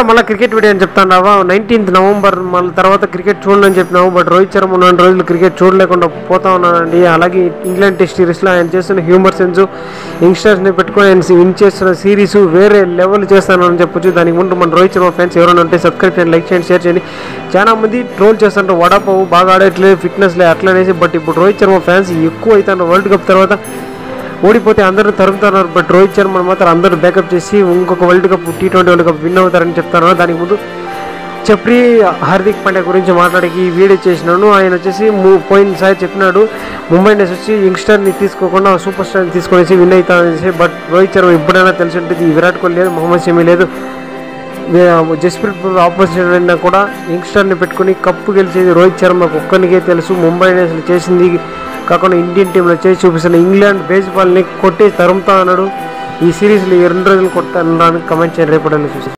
ఏంట్రా మళ్ళీ cricket video అని చెప్తాన్నావా నైన్టీన్త్ నవంబర్ మళ్ళీ తర్వాత క్రికెట్ చూడని చెప్పినావు బట్ రోహిత్ శర్మ ఉన్న రోజులు క్రికెట్ చూడలేకుండా పోతా ఉన్నానండి అలాగే ఇంగ్లాండ్ టెస్ట్ సిరీస్లో ఆయన చేస్తున్న హ్యూమర్ సెన్స్ యంగ్స్టర్స్ని పెట్టుకొని ఆయన విన్ చేస్తున్న సిరీస్ వేరే లెవెల్ చేస్తానని చెప్పొచ్చు దానికి ముందు మన రోహిత్ శర్మ ఫ్యాన్స్ ఎవరైనా ఉంటే సబ్స్క్రైబ్ చేయండి లైక్ చేయండి షేర్ చేయండి చాలా మంది ట్రోల్ చేస్తుంటారు వడాపావు బాగా ఆడట్లేదు ఫిట్నెస్ లే అట్లనేసి బట్ ఇప్పుడు రోహిత్ శర్మ ఫ్యాన్స్ ఎక్కువ అవుతారు వరల్డ్ కప్ తర్వాత ఓడిపోతే అందరూ తరుగుతున్నారు బట్ రోహిత్ శర్మ మాత్రం అందరూ బ్యాకప్ చేసి ఇంకొక world cup T twenty world cup win అవుతారని చెప్తాను దానికి ముందు చెప్పి హార్దిక్ పాండ్యా గురించి మాట్లాడికి ఈ వీడియో చేసినాను ఆయన వచ్చేసి ము- పోయినసారి చెప్పినాడు ముంబై ఇండియన్స్ వచ్చి యంగ్స్టర్ని తీసుకోకుండా సూపర్ స్టార్ని తీసుకొనేసి విన్ అవుతారనేసి బట్ రోహిత్ శర్మ ఎప్పుడైనా తెలిసి ఉంటుంది ఈ విరాట్ కోహ్లీ లేదు మొహమ్మద్ షమీ లేదు వే- జస్ప్రీత్ బుమ్రా ఆపోజిషన్ అయినా కూడా యంగ్స్టర్ని పెట్టుకుని కప్పు గెలిచేది రోహిత్ శర్మకు ఒక్కనికే తెలుసు ముంబై ఇండియన్స్ చేసింది కాకుండా ఇండియన్ టీంలో చేసి చూపిస్తున్న ఇంగ్లాండ్ బేస్బాల్ని కొట్టి తరుముతా అన్నాడు ఈ సిరీస్లో ఈ రెండు రోజులు కొడతాను కమెంట్ చేయండి రేపటి చూసి